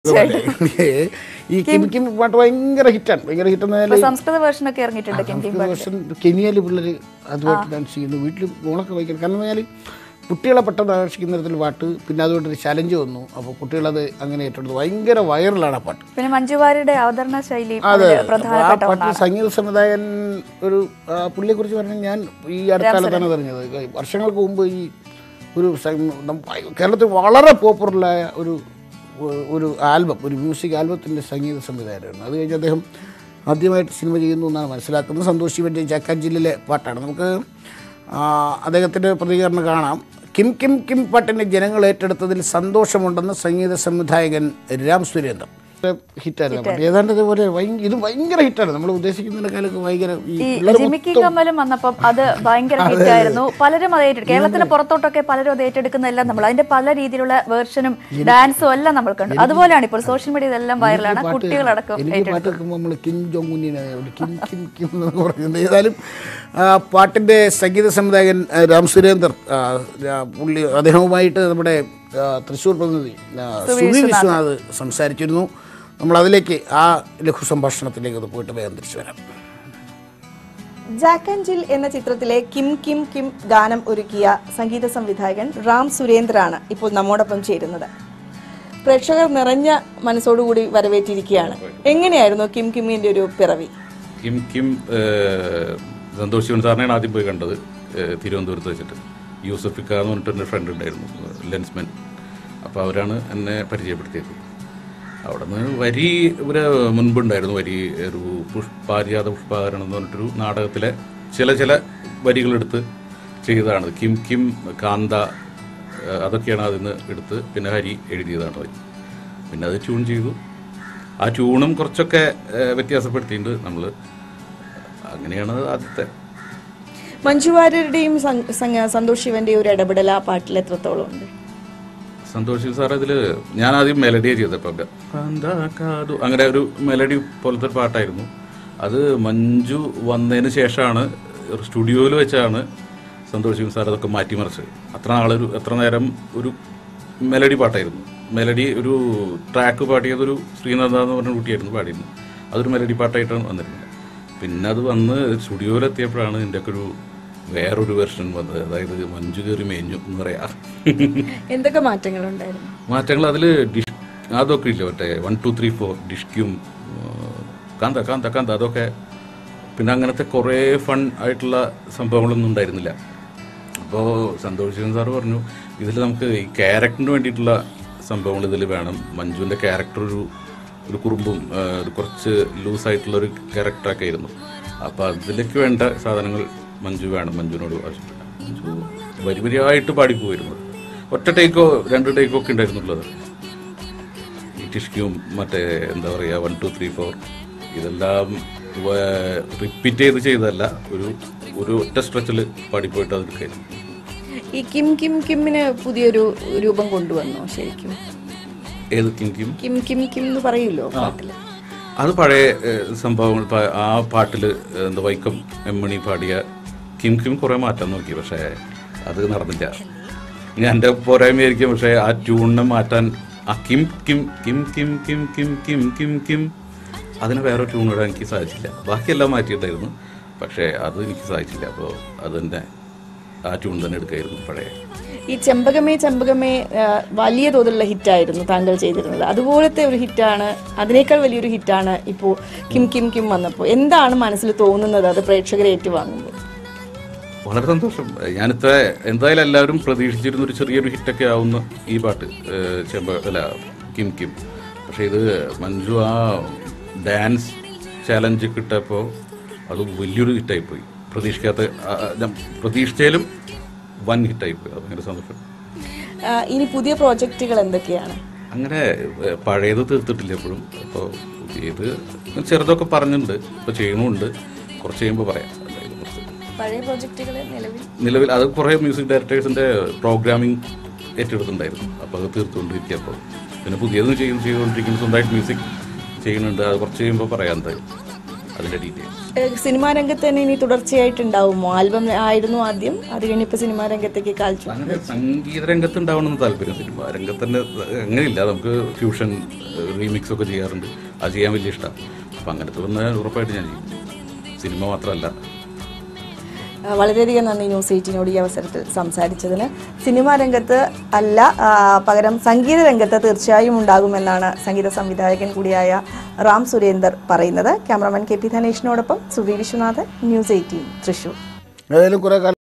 ഈ Kim Kim പാട്ട് ഭയങ്കര ഹിറ്റാണ് ഭയങ്കര ഹിറ്റ് ഇപ്പൊ എന്നാല് സംസ്കൃത വേർഷൻ ഒക്കെ ഇറങ്ങിയിട്ടുണ്ട് കിം കിം പാട്ട് വർഷം കെനിയയിൽ പിള്ളേർ അതുമായിട്ട് ഡാൻസ് ചെയ്യുന്നു വീട്ടിൽ ഓണൊക്കെ ഭയങ്കര കാരണം പറഞ്ഞാൽ കുട്ടികളെ പെട്ടെന്ന് ആകർഷിക്കുന്ന തരത്തിൽ പാട്ട് പിന്നെ അതുകൊണ്ടൊരു ചലഞ്ച് വന്നു അപ്പോൾ കുട്ടികളത് അങ്ങനെ ഏറ്റെടുത്തു ഭയങ്കര വൈറലാണ് ആ പാട്ട് പിന്നെ മഞ്ജുവാരിയുടെ അവതരണ ശൈലി അതെ അതില് അപ്പോൾ ആ പ്രധാനപ്പെട്ട പാട്ടിൽ ഒന്നാണ് സംഗീത സംവിധായകൻ ഒരു ആ, പുള്ളിയെക്കുറിച്ച് പറഞ്ഞാൽ ഞാൻ ഈ അടുത്ത കാലത്താണ് പറഞ്ഞത് വർഷങ്ങൾക്ക് മുമ്പ് ഈ ഒരു സം- നം- കേരളത്തിൽ വളരെ പോപ്പുലറായ ഒരു ഒരു ആൽബം ഒരു മ്യൂസിക് ആൽബത്തിൻ്റെ സംഗീത സംവിധായകനായിരുന്നു അത് കഴിഞ്ഞ് അദ്ദേഹം ആദ്യമായിട്ട് സിനിമ ചെയ്യുന്നു എന്നാണ് മനസ്സിലാക്കുന്നത് സന്തോഷ് ശിവൻ്റെ ചക്കാഞ്ചില്ലിലെ പാട്ടാണ് നമുക്ക് ആ, അദ്ദേഹത്തിൻ്റെ പ്രതികരണം കാണാം കിം കിം കിം പാട്ടിനെ ജനങ്ങൾ ഏറ്റെടുത്തതിൽ സന്തോഷമുണ്ടെന്ന് സംഗീത സംവിധായകൻ രാം സുരേന്ദ്രൻ ഹിറ്റായിരുന്നു പാട്ട് ഏതാണ്ട് ഇതുപോലെ ഭയങ്കര ഇത് ഭയങ്കര ഹിറ്റാണ് നമ്മൾ ഉദ്ദേശിക്കുന്നതിനേക്കാളൊക്കെ ഭയങ്കര ഈ ഈ പിള്ളേർ ജിമിക്കി കമ്മലും വന്നപ്പം അത് ഭയങ്കര ഹിറ്റായിരുന്നു പലരും അത് ഏറ്റെടുക്കും കേരളത്തിന് പുറത്തോട്ടൊക്കെ പലരും അത് ഏറ്റെടുക്കുന്നതെല്ലാം നമ്മൾ അതിന്റെ പല രീതിയിലുള്ള വേർഷനും ഡാൻസും എല്ലാം നമ്മൾ കണ്ടു അതുപോലെയാണ് ഇപ്പോൾ സോഷ്യൽ മീഡിയ ഇതെല്ലാം വൈറലാണ് കുട്ടികളടക്കം എനിക്ക് പാട്ട് കേൾക്കുമ്പോൾ നമ്മൾ കിം ജോങ് ഉന്നിനെ കിം കിം കിം എന്ന് പറയുന്നത് ഏതായാലും ആ, പാട്ടിൻ്റെ സംഗീത സംവിധായകൻ ആ, രാം സുരേന്ദർ ആ, ആ, പുള്ളി അദ്ദേഹവുമായിട്ട് നമ്മുടെ ആ, തൃശ്ശൂർ പ്രതിനിധി ആ, സുവി വിശ്വനാഥ് സംസാരിച്ചിരുന്നു നമ്മൾ അതിലേക്ക് ആ ലഘു സംഭാഷണത്തിലേക്ക് ഒന്ന് പോയിട്ട് വേഗം തിരിച്ചു വരാം ജാക്ക് ആൻഡ് ജിൽ എന്ന ചിത്രത്തിലെ കിം കിം കിം ഗാനം ഒരുക്കിയ സംഗീത സംവിധായകൻ റാം സുരേന്ദ്രാണ് ഇപ്പോൾ നമ്മോടൊപ്പം ചേരുന്നത് പ്രേക്ഷകർ നിറഞ്ഞ മനസ്സോടുകൂടി വരവേറ്റിരിക്കുകയാണ് എങ്ങനെയായിരുന്നു കിം കിമ്മിന്റെ ഒരു പിറവി കിം കിം ഏഹ്, സന്തോഷ് ശിവൻ സാറിനെയാണ് ആദ്യം പോയി കണ്ടത് ഏഹ്, തിരുവനന്തപുരത്ത് വെച്ചിട്ട് യൂസഫിക്ക എന്ന് പറഞ്ഞിട്ട് എൻ്റെ ഫ്രണ്ട് ഉണ്ടായിരുന്നു ലെൻസ്മെൻ അപ്പോൾ അവരാണ് എന്നെ പരിചയപ്പെടുത്തിയത് അവിടെ നിന്ന് വരി ഒരു മുൻപുണ്ടായിരുന്നു വരി ഒരു പുഷ്പാര്യാദ പുഷ്പാകരണം എന്ന് പറഞ്ഞിട്ടൊരു നാടകത്തിലെ ചില ചില വരികളെടുത്ത് ചെയ്തതാണ് കിം കിം കാന്ത ഏഹ്, അതൊക്കെയാണ് അതിൽ നിന്ന് എടുത്ത് പിന്നെ ഹരി എഴുതിയതാണ് വരി പിന്നെ അത് ട്യൂൺ ചെയ്തു ആ ട്യൂണും കുറച്ചൊക്കെ ഏഹ്, വ്യത്യാസപ്പെടുത്തിയിട്ടുണ്ട് നമ്മൾ അങ്ങനെയാണ് ആദ്യത്തെ മഞ്ജു വാര്യരുടെയും സം- സംഗ- സന്തോഷ് ശിവന്റെയും ഒരു ഇടപെടൽ ആ പാട്ടിൽ എത്രത്തോളം ഉണ്ട് സന്തോഷ് സാർ ഇതിൽ ഞാൻ ആദ്യം മെലഡിയാണ് ചെയ്തപ്പോൾ അങ്ങനെ ഒരു മെലഡി പോലത്തെ ഒരു പാട്ടായിരുന്നു അത് മഞ്ജു വന്നതിന് ശേഷമാണ് ഒരു സ്റ്റുഡിയോയിൽ വെച്ചാണ് സന്തോഷ് ശിവൻ സാർ അതൊക്കെ മാറ്റിമറിച്ചത് അത്ര നാളൊരു എത്ര നേരം ഒരു മെലഡി പാട്ടായിരുന്നു മെലഡി ഒരു ട്രാക്ക് പാടിയത് ഒരു ശ്രീനാഥ എന്ന് പറഞ്ഞ കുട്ടിയായിരുന്നു പാടിയിരുന്നത് അതൊരു മെലഡി പാട്ടായിട്ടാണ് വന്നിരുന്നത് പിന്നെ അത് വന്ന് സ്റ്റുഡിയോയിലെത്തിയപ്പോഴാണ് ഇതിൻ്റെയൊക്കെ ഒരു വേറൊരു വെർഷൻ വന്നത് അതായത് മഞ്ജു കയറി മേഞ്ഞു എന്ന് പറയാം എന്തൊക്കെ മാറ്റങ്ങൾ ഉണ്ടായിരുന്നു മാറ്റങ്ങൾ അതിൽ ഡിഷ് അതൊക്കെ ഇല്ല മറ്റേ വൺ ടു ത്രീ ഫോർ ഡിഷ്ക്യും കാന്ത കാന്ത കാന്ത അതൊക്കെ പിന്നെ അങ്ങനത്തെ കുറേ ഫൺ ആയിട്ടുള്ള സംഭവങ്ങളൊന്നും ഉണ്ടായിരുന്നില്ല അപ്പോൾ സന്തോഷ് ശിവൻ സാറ് പറഞ്ഞു ഇതിൽ നമുക്ക് ഈ ക്യാരക്ടറിന് വേണ്ടിയിട്ടുള്ള സംഭവങ്ങൾ ഇതിൽ വേണം മഞ്ജുവിൻ്റെ ക്യാരക്ടർ ഒരു ഒരു കുറുമ്പും ആ, ഒരു കുറച്ച് ലൂസായിട്ടുള്ള ഒരു ക്യാരക്ടറൊക്കെ ആയിരുന്നു അപ്പോൾ അതിലേക്ക് വേണ്ട സാധനങ്ങൾ മഞ്ജു വേണം മഞ്ജുവിനോട് ആവശ്യപ്പെട്ടു മഞ്ജു വരി വരിയായിട്ട് പാടിപ്പോയിരുന്നു ഒറ്റ ടേക്കോ രണ്ട് ടേക്കോ ഒക്കെ ഉണ്ടായിരുന്നുള്ളത് ഈ ടിഷ്ക്യും മറ്റേ എന്താ പറയുക വൺ ടു ത്രീ ഫോർ ഇതെല്ലാം റിപ്പീറ്റ് ചെയ്ത് ചെയ്തതല്ല ഒരു ഒരു ഒറ്റ സ്ട്രെച്ചിൽ പാടിപ്പോയിട്ട് അത് എടുക്കായിരുന്നു ഈ കിം കിം കിമ്മിന് പുതിയൊരു രൂപം കൊണ്ടുവന്നു ശരിക്കും ഏത് കിം കിം കിം കിം കിം എന്ന് പറയൂലോ പാട്ടില് അത് പഴയ ഏഹ്, സംഭവങ്ങൾ പ- ആ പാട്ടിൽ എന്താ വൈക്കം എമ്മണി പാടിയ കിം കിം കുറേ മാറ്റാൻ നോക്കി പക്ഷേ അത് നടന്നില്ല ഞാൻ എൻ്റെ പോരായ്മയായിരിക്കും പക്ഷേ ആ ട്യൂണിനെ മാറ്റാൻ ആ കിം കിം കിം കിം കിം കിം കിം കിം കിം അതിന് വേറെ ട്യൂൺ ഇടാൻ എനിക്ക് സാധിച്ചില്ല ബാക്കിയെല്ലാം മാറ്റിയിട്ടായിരുന്നു പക്ഷേ അത് എനിക്ക് സാധിച്ചില്ല അപ്പോൾ അത് തന്നെ ആ ട്യൂൺ തന്നെ എടുക്കായിരുന്നു പഴയ ഈ ചെമ്പകമേ ചെമ്പകമേ ആ, വലിയ തോതിലുള്ള ഹിറ്റായിരുന്നു താങ്കൾ ചെയ്തിരുന്നത് അതുപോലത്തെ ഒരു ഹിറ്റാണ് അതിനേക്കാൾ വലിയൊരു ഹിറ്റാണ് ഇപ്പോൾ കിം കിം കിം വന്നപ്പോൾ എന്താണ് മനസ്സിൽ തോന്നുന്നത് അത് പ്രേക്ഷകരെ ഏറ്റുവാങ്ങുമ്പോൾ വളരെ സന്തോഷം ഞാനിത്ര എന്തായാലും എല്ലാവരും പ്രതീക്ഷിച്ചിരുന്ന ഒരു ചെറിയൊരു ഹിറ്റൊക്കെ ആവുന്ന ഈ പാട്ട് ഏഹ് ചെമ്പ അല്ല കിം കിം പക്ഷേ ഇത് മഞ്ജു ആ ഡാൻസ് ചാലഞ്ച് കിട്ടപ്പോൾ അത് വലിയൊരു ഹിറ്റായിപ്പോയി പ്രതീക്ഷിക്കാത്ത ആ, ആ, ഞാൻ പ്രതീക്ഷിച്ചാലും വൻ ഹിറ്റായിപ്പോയി അത് ഭയങ്കര സന്തോഷം ആ, ഇനി പുതിയ പ്രോജക്റ്റുകൾ എന്തൊക്കെയാണ് അങ്ങനെ ഏഹ് പഴയത് തീർത്തിട്ടില്ല എപ്പോഴും അപ്പോൾ പുതിയത് ചെറുതൊക്കെ പറഞ്ഞിട്ടുണ്ട് ഇപ്പോൾ ചെയ്യണമുണ്ട് കുറച്ച് കഴിയുമ്പോൾ പറയാം അതായത് കുറച്ച് പഴയ പ്രോജക്റ്റുകൾ നിലവിൽ നിലവിൽ അത് കുറേ മ്യൂസിക് ഡയറക്ടേഴ്സിൻ്റെ പ്രോഗ്രാമിംഗ് ഏറ്റെടുത്തിട്ടുണ്ടായിരുന്നു അപ്പോൾ അത് തീർത്തുകൊണ്ടിരിക്കുക അപ്പോൾ പിന്നെ പുതിയതും ചെയ്ത് ചെയ്തുകൊണ്ടിരിക്കുന്നു സ്വന്തമായിട്ട് മ്യൂസിക് ചെയ്യുന്നുണ്ട് അത് കുറച്ച് കഴിയുമ്പോൾ പറയാൻ എന്തായാലും അതിൻ്റെ ഡീറ്റെയിൽസ് ഏഹ് സിനിമാ രംഗത്ത് തന്നെ ഇനി തുടർച്ചയായിട്ടുണ്ടാവുമോ ആൽബം ആയിരുന്നു ആദ്യം അത് കഴിഞ്ഞിപ്പോൾ സിനിമാ രംഗത്തേക്ക് കാൽച്ചു അങ്ങനെ സംഗീത രംഗത്ത് ഉണ്ടാവണമെന്ന് താല്പര്യം സിനിമ രംഗത്ത് തന്നെ അങ്ങനെയില്ല നമുക്ക് ഫ്യൂഷൻ റീമിക്സ് ഒക്കെ ചെയ്യാറുണ്ട് അത് ചെയ്യാൻ വലിയ ഇഷ്ടമാണ് അപ്പം അങ്ങനത്തെ വന്നാൽ ഉറപ്പായിട്ട് ഞാൻ ചെയ്യും സിനിമ മാത്രമല്ല ആ, വളരെയധികം നന്ദി ന്യൂസ് എയ്റ്റീനോട് ഈ അവസരത്തിൽ സംസാരിച്ചതിന് സിനിമാ രംഗത്ത് അല്ല ആ, പകരം സംഗീത രംഗത്ത് തീർച്ചയായും ഉണ്ടാകുമെന്നാണ് സംഗീത സംവിധായകൻ കൂടിയായ റാം സുരേന്ദർ പറയുന്നത് ക്യാമറമാൻ കെ പി ധനേഷിനോടൊപ്പം സുവി വിശ്വനാഥൻ ന്യൂസ് എയ്റ്റീൻ തൃശൂർ ഏതായാലും കുറേ കാലം